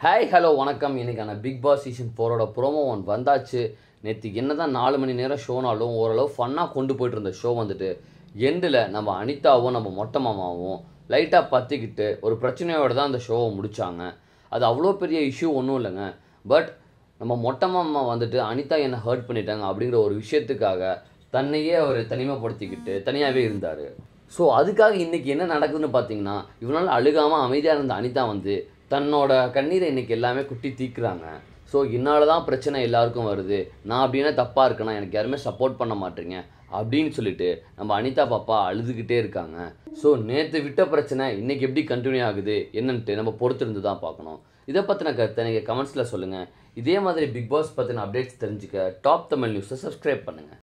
hi hello வணக்கம் இன்னைக்கான Bigg Boss season ஃபோரோட ப்ரோமோ ஒன் வந்தாச்சு நேற்று என்ன தான் நாலு மணி நேரம் ஷோனாலும் ஓரளவு ஃபன்னாக கொண்டு போயிட்டு இருந்த ஷோ வந்துட்டு எண்டில் நம்ம அனிதாவும் நம்ம மொட்டை மாமாவும் லைட்டாக பற்றிக்கிட்டு ஒரு பிரச்சனையோட தான் அந்த ஷோவை முடித்தாங்க அது அவ்வளோ பெரிய இஷ்யூ ஒன்றும் இல்லைங்க பட் நம்ம மொட்டை மாமா வந்துட்டு அனிதா என்னை ஹர்ட் பண்ணிட்டாங்க அப்படிங்கிற ஒரு விஷயத்துக்காக தன்னையே அவர் தனிமைப்படுத்திக்கிட்டு தனியாகவே இருந்தார் ஸோ அதுக்காக இன்றைக்கி என்ன நடக்குதுன்னு பார்த்தீங்கன்னா இவனால் அழுகாமல் அமைதியாக இருந்த அனிதா வந்து தன்னோட கண்ணீரை இன்றைக்கி எல்லாமே குட்டி தீக்குறாங்க ஸோ என்னால் தான் பிரச்சனை எல்லாருக்கும் வருது நான் அப்படின்னா தப்பாக இருக்கேனா எனக்கு யாருமே சப்போர்ட் பண்ண மாட்டீங்க அப்படின்னு சொல்லிட்டு நம்ம அனிதா பாப்பா அழுதுகிட்டே இருக்காங்க ஸோ நேற்று விட்ட பிரச்சனை இன்றைக்கி எப்படி கண்டினியூ ஆகுது என்னன்ட்டு நம்ம பொறுத்திருந்து தான் பார்க்கணும் இதை பற்றின கருத்தை நீங்கள் கமெண்ட்ஸில் சொல்லுங்கள் இதே மாதிரி பிக் பாஸ் பற்றின அப்டேட்ஸ் தெரிஞ்சுக்க டாப் தமிழ் நியூஸை சப்ஸ்கிரைப் பண்ணுங்கள்